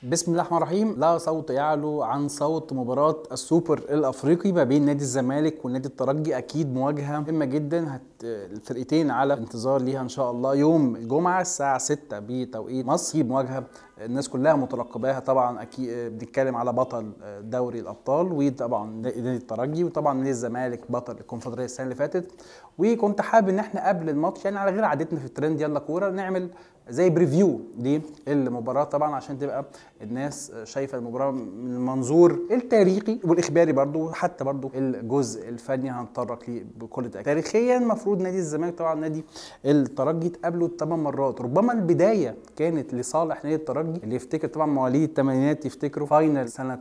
بسم الله الرحمن الرحيم لا صوت يعلو عن صوت مباراة السوبر الافريقي ما بين نادي الزمالك ونادي الترجي اكيد مواجهة مهمة جدا هت الفرقتين على انتظار ليها ان شاء الله يوم الجمعة الساعة 6 بتوقيت مصر اكيد مواجهة الناس كلها مترقباها طبعا اكيد بنتكلم على بطل دوري الابطال وطبعا نادي الترجي وطبعا نادي الزمالك بطل الكونفدرالية السنة اللي فاتت وكنت حابب ان احنا قبل الماتش يعني على غير عادتنا في الترند يلا كورة نعمل زي بريفيو للمباراه طبعا عشان تبقى الناس شايفه المباراه من المنظور التاريخي والاخباري برضو حتى برضو الجزء الفني هنتطرق ليه بكل تاكيد تاريخيا المفروض نادي الزمالك طبعا نادي الترجي اتقابلوا ثمان مرات ربما البدايه كانت لصالح نادي الترجي اللي يفتكر طبعا مواليد الثمانينات يفتكروا فاينل سنه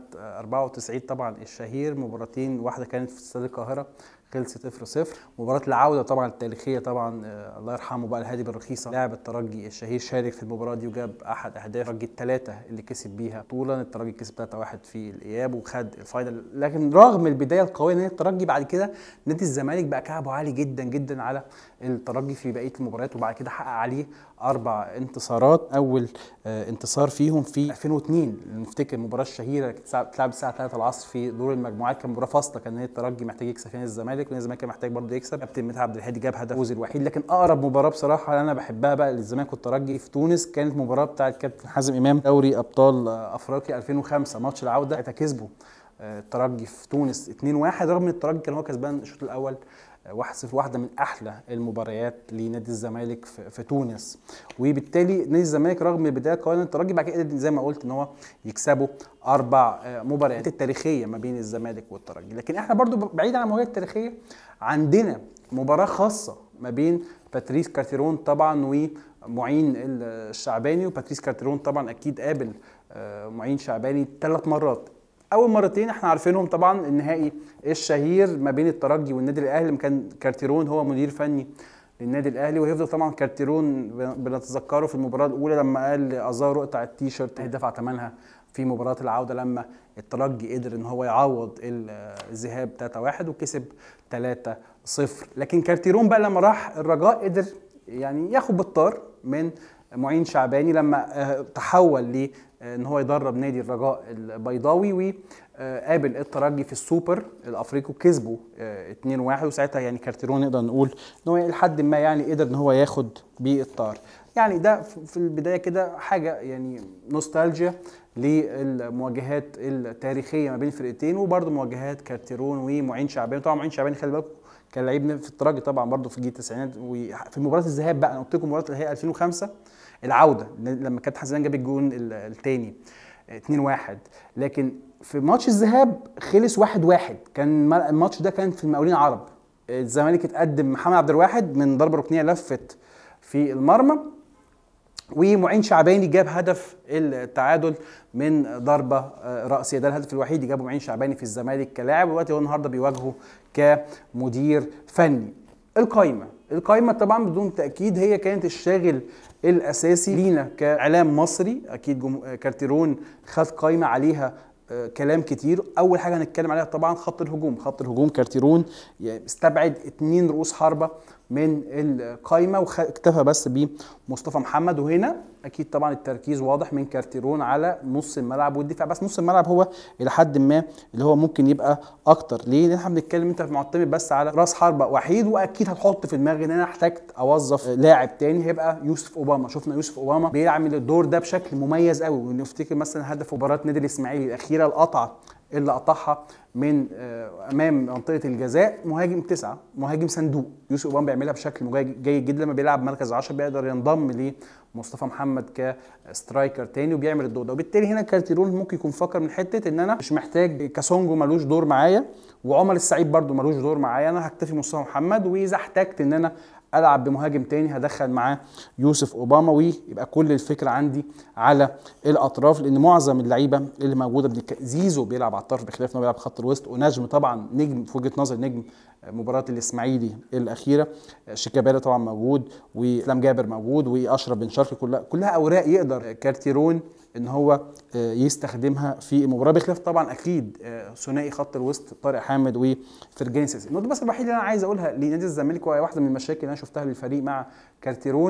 94 طبعا الشهير مباراتين واحده كانت في استاد القاهره خلصت 0 0 مباراه العوده طبعا التاريخيه طبعا آه الله يرحمه بقى الهادي بالرخيصه لاعب الترجي الشهير شارك في المباراه دي وجاب احد اهداف الترجي الثلاثه اللي كسب بيها طولا الترجي كسب 3 1 في الاياب وخد الفاينل لكن رغم البدايه القويه نادي الترجي بعد كده نادي الزمالك بقى كعبه عالي جدا جدا على الترجي في بقيه المباريات وبعد كده حقق عليه اربع انتصارات اول آه انتصار فيهم في 2002 نفتكر المباراه الشهيره اتلعب الساعه 3 العصر في دور المجموعات كان مباراه فاصله كان نادي الترجي محتاج يكسب فيها الزمالك ونادي الزمالك كان محتاج برضه يكسب كابتن مدحت عبد الهادي جاب هدف فوز الوحيد لكن اقرب مباراه بصراحه اللي انا بحبها بقى للزمالك والترجي في تونس كانت مباراه بتاعه كابتن حازم امام دوري ابطال افريقيا 2005 ماتش العوده كسبوا الترجي في تونس 2-1 رغم ان الترجي كان هو كسبان الشوط الاول 1-0 واحده من احلى المباريات لنادي الزمالك في, في تونس وبالتالي نادي الزمالك رغم البدايه قويه الترجي بعد كده زي ما قلت ان هو يكسبوا اربع مباريات التاريخيه ما بين الزمالك والترجي لكن احنا برضو بعيد عن المباريات التاريخيه عندنا مباراه خاصه ما بين باتريس كارتيرون طبعا ومعين الشعباني وباتريس كارتيرون طبعا اكيد قابل معين شعباني ثلاث مرات اول مرتين احنا عارفينهم طبعا النهائي الشهير ما بين الترجي والنادي الاهلي كان كارتيرون هو مدير فني للنادي الاهلي وهيفضل طبعا كارتيرون بنتذكره في المباراه الاولى لما قال ازارو اقطع التيشيرت دفع ثمنها في مباراه العوده لما الترجي قدر ان هو يعوض الذهاب 3-1 وكسب 3-0 لكن كارتيرون بقى لما راح الرجاء قدر يعني ياخد بالطار من معين شعباني لما تحول ل ان هو يدرب نادي الرجاء البيضاوي وقابل الترجي في السوبر الافريقي وكسبوا 2-1 وساعتها يعني كارتيرون نقدر نقول ان هو لحد ما يعني قدر ان هو ياخد بالطار يعني ده في البدايه كده حاجه يعني نوستالجيا للمواجهات التاريخيه ما بين الفرقتين وبرده مواجهات كارتيرون ومعين شعباني طبعا معين شعباني خلي بالكم كان لعيب في الترجي طبعا برده في جيل التسعينات وفي مباراه الذهاب بقى انا قلت لكم مباراه اللي هي 2005 العوده لما كانت حسن جاب الجون الثاني 2-1 لكن في ماتش الذهاب خلص 1-1 كان الماتش ده كان في المقاولين العرب الزمالك اتقدم محمد عبد الواحد من ضربه ركنيه لفت في المرمى ومعين شعباني جاب هدف التعادل من ضربه راسيه ده الهدف الوحيد اللي جابه معين شعباني في الزمالك كلاعب ودلوقتي هو النهارده بيواجهه كمدير فني القايمه القايمه طبعا بدون تاكيد هي كانت الشاغل الاساسي لينا كاعلام مصري اكيد كارتيرون خد قايمه عليها كلام كتير اول حاجه هنتكلم عليها طبعا خط الهجوم خط الهجوم كارتيرون استبعد اتنين رؤوس حربه من القايمه واكتفى بس بمصطفى محمد وهنا اكيد طبعا التركيز واضح من كارتيرون على نص الملعب والدفاع بس نص الملعب هو الى حد ما اللي هو ممكن يبقى اكتر ليه؟ لان احنا بنتكلم انت معتمد بس على راس حربه وحيد واكيد هتحط في دماغي ان انا احتجت اوظف لاعب تاني هيبقى يوسف اوباما شفنا يوسف اوباما بيعمل الدور ده بشكل مميز قوي ونفتكر مثلا هدف مباراه نادي الاسماعيلي الاخيره القطعه اللي قطعها من امام منطقه الجزاء مهاجم تسعه مهاجم صندوق يوسف اوباما بيعملها بشكل جيد جدا لما بيلعب مركز 10 بيقدر ينضم لمصطفى محمد كسترايكر تاني وبيعمل الدور ده وبالتالي هنا كارتيرون ممكن يكون فكر من حته ان انا مش محتاج كاسونجو ملوش دور معايا وعمر السعيد برده ملوش دور معايا انا هكتفي مصطفى محمد واذا احتجت ان انا العب بمهاجم تاني هدخل معاه يوسف اوباما ويبقى كل الفكره عندي على الاطراف لان معظم اللعيبه اللي موجوده بنك... زيزو بيلعب على الطرف بخلاف انه بيلعب خط الوسط ونجم طبعا نجم في وجهه نظر نجم مباراه الاسماعيلي الاخيره شيكابالا طبعا موجود واسلام جابر موجود واشرف بن شرقي كلها كلها اوراق يقدر كارتيرون ان هو يستخدمها في المباراه بخلاف طبعا اكيد ثنائي خط الوسط طارق حامد وفرجاني ساسي النقطه بس الوحيده اللي انا عايز اقولها لنادي الزمالك وهي واحده من المشاكل اللي انا شفتها للفريق مع كارتيرون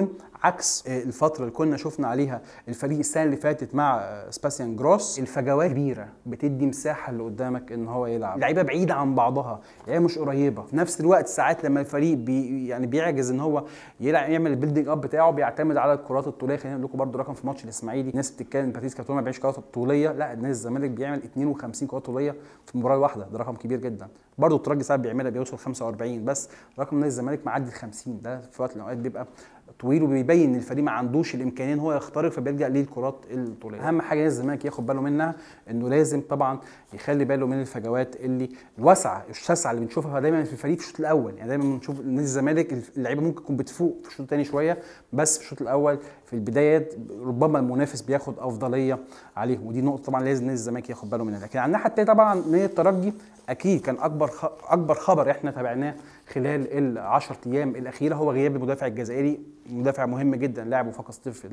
عكس آه، الفتره اللي كنا شفنا عليها الفريق السنه اللي فاتت مع آه، سباسيان جروس الفجوات كبيره بتدي مساحه اللي قدامك ان هو يلعب لعيبه بعيده عن بعضها لعيبه مش قريبه في نفس الوقت ساعات لما الفريق بي يعني بيعجز ان هو يلعب يعمل البيلدينج اب بتاعه بيعتمد على الكرات الطوليه خلينا نقول لكم برده رقم في ماتش الاسماعيلي الناس بتتكلم باتريس كارتون ما بيعملش كرات طوليه لا نادي الزمالك بيعمل 52 كرات طوليه في المباراه الواحده ده رقم كبير جدا برضه الترجي ساعات بيعملها بيوصل 45 بس رقم نادي الزمالك معدي ال 50 ده في وقت من الاوقات بيبقى طويل وبيبين ان الفريق ما عندوش الامكانيه ان هو يخترق فبيلجا للكرات الطوليه اهم حاجه نادي الزمالك ياخد باله منها انه لازم طبعا يخلي باله من الفجوات اللي الواسعه الشاسعه اللي بنشوفها دايما في الفريق في الشوط الاول يعني دايما بنشوف نادي الزمالك اللعيبه ممكن تكون بتفوق في الشوط الثاني شويه بس في الشوط الاول في البدايات ربما المنافس بياخد افضليه عليه ودي نقطه طبعا لازم نادي الزمالك ياخد باله منها لكن على الناحيه الثانيه طبعا نادي الترجي اكيد كان اكبر خ... اكبر خبر احنا تابعناه خلال ال 10 ايام الاخيره هو غياب المدافع الجزائري مدافع مهم جدا لاعب وفاق سطيف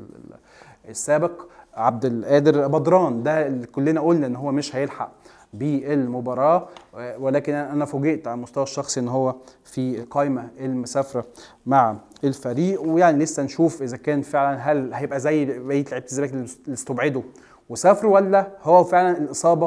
السابق عبد القادر بدران ده اللي كلنا قلنا ان هو مش هيلحق بالمباراه ولكن انا فوجئت على المستوى الشخصي ان هو في القائمه المسافره مع الفريق ويعني لسه نشوف اذا كان فعلا هل هيبقى زي بقيه لعيبه الزمالك اللي استبعدوا وسافروا ولا هو فعلا الاصابه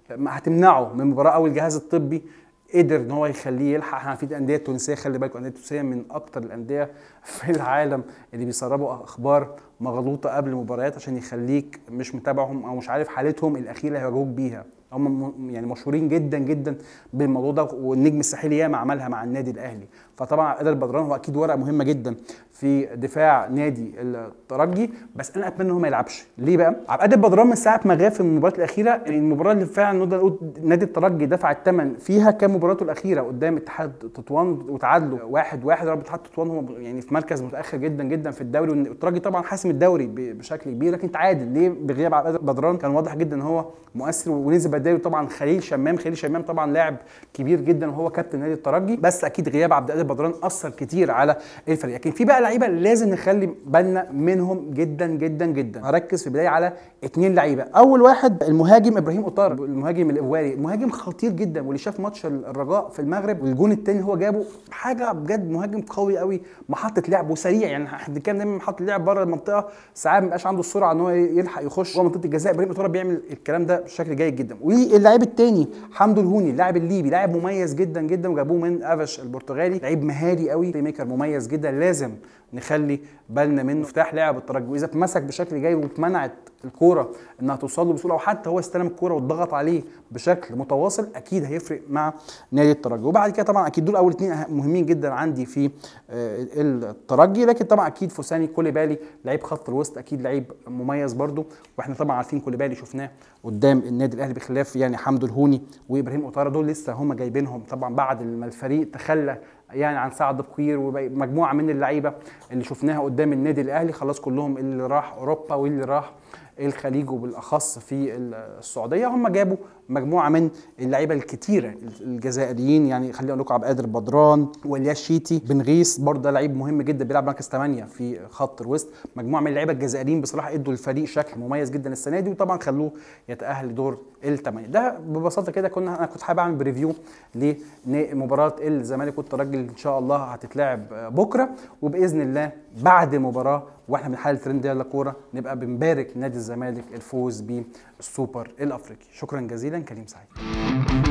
هتمنعه من المباراه او الجهاز الطبي قدر ان هو يخليه يلحق احنا في الانديه التونسيه خلي بالكم الانديه التونسيه من اكتر الانديه في العالم اللي بيسربوا اخبار مغلوطه قبل المباريات عشان يخليك مش متابعهم او مش عارف حالتهم الاخيره اللي هيواجهوك بيها هم يعني مشهورين جدا جدا بالموضوع ده والنجم الساحلي ياما عملها مع النادي الاهلي فطبعا قادر بدران هو اكيد ورقه مهمه جدا في دفاع نادي الترجي بس انا اتمنى ان هو ما يلعبش ليه بقى عبد القادر بدران من ساعه ما غاب في المباراه الاخيره المباراه اللي فعلا نقدر نقول نادي الترجي دفع الثمن فيها كان مباراته الاخيره قدام اتحاد تطوان وتعادلوا واحد واحد رب اتحاد تطوان هو يعني في مركز متاخر جدا جدا في الدوري والترجي طبعا حاسم الدوري بشكل كبير لكن تعادل ليه بغياب عبد القادر بدران كان واضح جدا ان هو مؤثر ونزل بداله طبعا خليل شمام خليل شمام طبعا لاعب كبير جدا وهو كابتن نادي الترجي بس اكيد غياب عبد القادر بدران اثر كتير على الفريق لكن في بقى لعيبه لازم نخلي بالنا منهم جدا جدا جدا هركز في البدايه على اثنين لعيبه اول واحد المهاجم ابراهيم اوتار المهاجم الايواري مهاجم خطير جدا واللي شاف ماتش الرجاء في المغرب والجون الثاني هو جابه حاجه بجد مهاجم قوي قوي محطه لعب وسريع يعني احنا بنتكلم دايما محطه لعب بره المنطقه ساعات ما بيبقاش عنده السرعه ان هو يلحق يخش جوه منطقه الجزاء ابراهيم اوتار بيعمل الكلام ده بشكل جيد جدا واللاعب الثاني حمدو الهوني اللاعب الليبي لاعب مميز جدا جدا وجابوه من افش البرتغالي لعيب مهاري قوي بلاي ميكر مميز جدا لازم نخلي بالنا منه مفتاح لعب الترجي واذا اتمسك بشكل جيد واتمنعت الكوره انها توصل له بسهوله او حتى هو استلم الكوره واتضغط عليه بشكل متواصل اكيد هيفرق مع نادي الترجي وبعد كده طبعا اكيد دول اول اثنين مهمين جدا عندي في الترجي لكن طبعا اكيد فوساني كوليبالي لعيب خط الوسط اكيد لعيب مميز برده واحنا طبعا عارفين كوليبالي شفناه قدام النادي الاهلي بخلاف يعني حمدو الهوني وابراهيم اوتارا دول لسه هم جايبينهم طبعا بعد ما الفريق تخلى يعني عن سعد بقير ومجموعه من اللعيبه اللي شفناها قدام النادي الاهلي خلاص كلهم اللي راح اوروبا واللي راح الخليج وبالاخص في السعوديه هم جابوا مجموعه من اللعيبه الكتيره الجزائريين يعني خليني اقول لكم عبد القادر بدران والياس شيتي بن غيث برضه ده لعيب مهم جدا بيلعب مركز 8 في خط الوسط مجموعه من اللعيبه الجزائريين بصراحه ادوا الفريق شكل مميز جدا السنه دي وطبعا خلوه يتاهل لدور الثمانيه ده ببساطه كده كنا انا كنت حابب اعمل بريفيو لمباراه الزمالك والترجي ان شاء الله هتتلعب بكره وباذن الله بعد المباراه واحنا بنحلل ترند يلا كوره نبقى بنبارك نادي الزمالك الفوز بالسوبر الافريقي شكرا جزيلا كريم سعيد